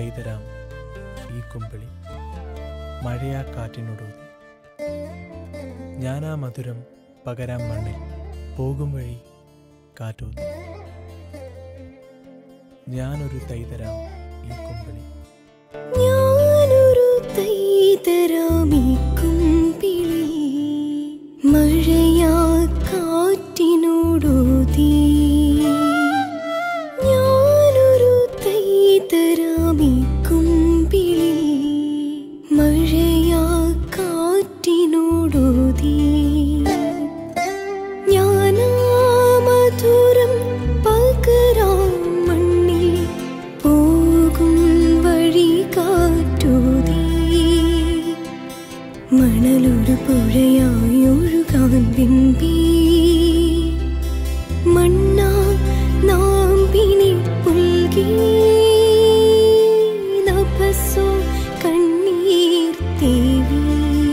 തൈതരാം ഈ കുമ്പിളി മഴയാ കാറ്റിനൊടുതി ഞാനാ മധുരം പകരാം മണ്ണിൽ പോകും വഴി കാറ്റോതി ഞാനൊരു തൈതരാം ഈ കുമ്പിളി ഞാനൊരു തൈതരാമി കുമ്പിളി മഴയാ കാറ്റിനോടോതി ഞാനൊരു തൈതരാമി കുമ്പിളി മഴയാ കാറ്റിനോടോതി ഞാനാ മധുരം പകരാം മണ്ണിൽ പോകും വഴി കാറ്റൂതി മണലൊരു പുഴയായി ഒഴുകാൻ വെമ്പി മണ്ണാ നാം പിനി പുൽകി നഭസോ കണ്ണീർ തേവി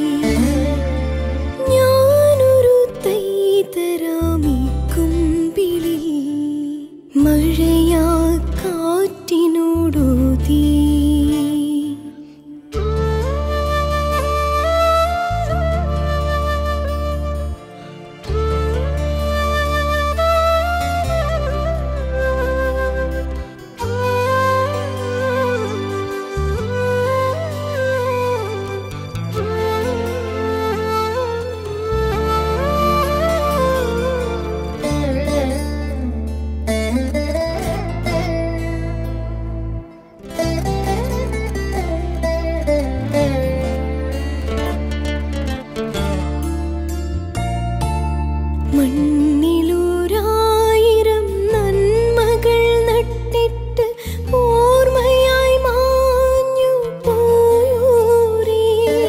ഞാനൊരു തൈതരാമി കുമ്പിളി മഴയാ കാറ്റിനോടോതി മണ്ണിലൂരായിരം നന്മകൾ നട്ടിട്ട് ഓർമ്മയായി മാഞ്ഞു പോയോരേ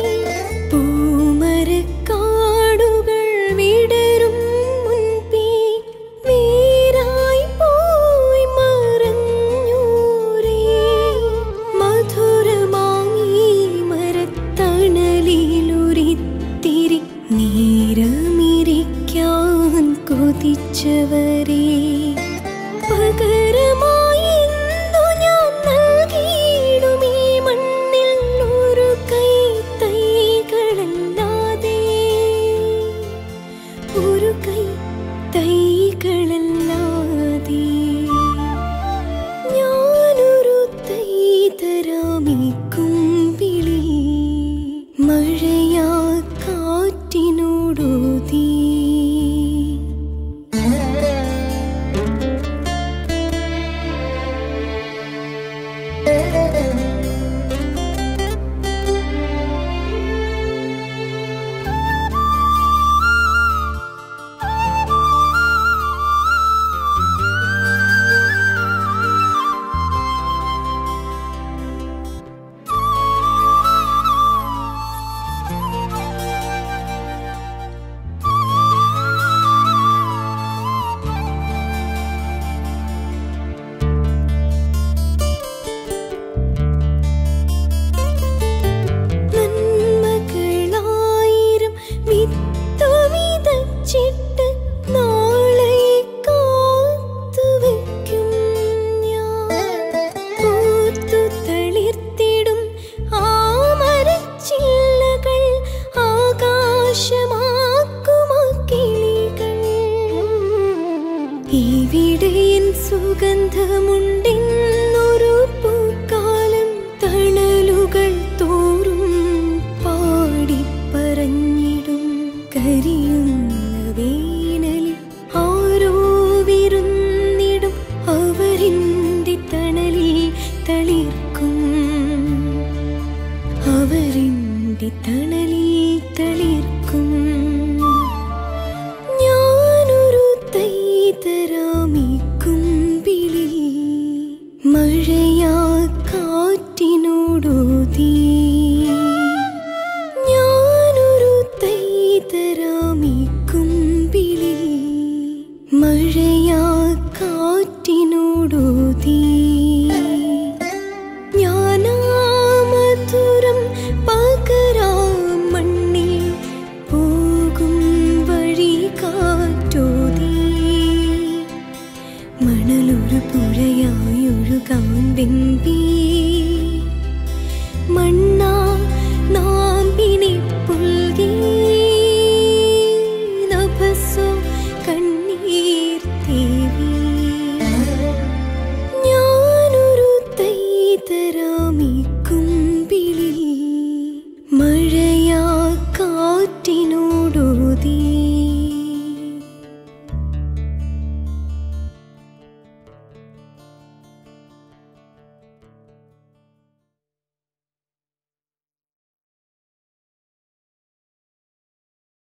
പൂമരക്കാടുകൾ വിടരും മുൻപേ വേരായി പോയി മറഞ്ഞോരേ മധുരമാങ്ങി മരത്തണലിലൊരിത്തിരി നീരമിരിക്കാൻ കൊതിച്ചവരെ പകരമായി ഇന്നു ഞാൻ നൽകിയിടും ഈ മണ്ണിൽ ഒരു കൈ തൈകളല്ലാതെ ഒരു കൈ തൈകളല്ലാതെ ഞാനൊരു തൈതരാമി കുമ്പിളി മഴയാ കാറ്റിനോടോതി നന്മകളായിരം വിത്തു വിതച്ചിട്ട് നാളെ കാത്തുവയ്ക്കും ഞാൻ പൂത്തു തളിർത്തിടും ആ മരച്ചില്ലകൾ ആകാശമാക്കുമാ കിളികൾ ഇവിടെ എൻ സുഗന്ധമുണ്ടെന്നൊരു പൂക്കാലം തണലുകൾ തോറും പാടിപ്പറഞ്ഞിടും കരിയുന്ന വേനലിൽ ആരോ വിരുന്നിടും അവരിൻ്റെ തണലിൽ തളിർക്കും അവരിൻ്റെ തണലിൽ തളിർക്കും ഞാനൊരു തൈതരാമി കുമ്പിളി മഴയാ കാറ്റിനോടോതി ഞാനൊരു തൈതരാമി കുമ്പിളി മഴയാ കാറ്റിനോടോതി ഞാനാ മധുരം പകരാം മണ്ണിൽ പോകും വഴി കാറ്റോതി മണലൊരു പുഴയായി ഒഴുകാൻ വെമ്പി